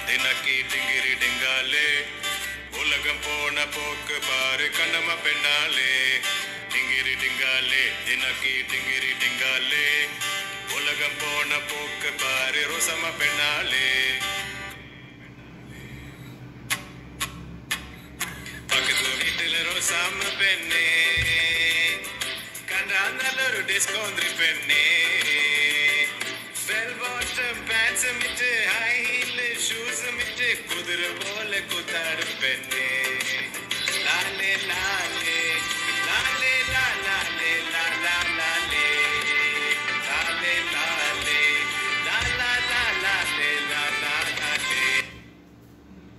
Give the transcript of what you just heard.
தினக்கி டிங்கிரி டிங்காலே உலகம் போன போக்கு பாரு கண்ணம்மா பெண்ணாலே டிங்கிரி டிங்காலே தினக்கி டிங்கிரி டிங்காலே உலகம் போன போக்கு பாரு ரோசம்மா பெண்ணாலே பக்கத்து வீட்டுல ரோசாம பெண்ணே கண்டா நல்லொரு டிஸ்கோந்திரி பெண்ணே பெல் பாட்டம் பேண்ட்ஸ் மிட்டு ஹை ஹீல் ஷூஸ் மிட்டு குதிரை போல குத்தாடு பெண்ணே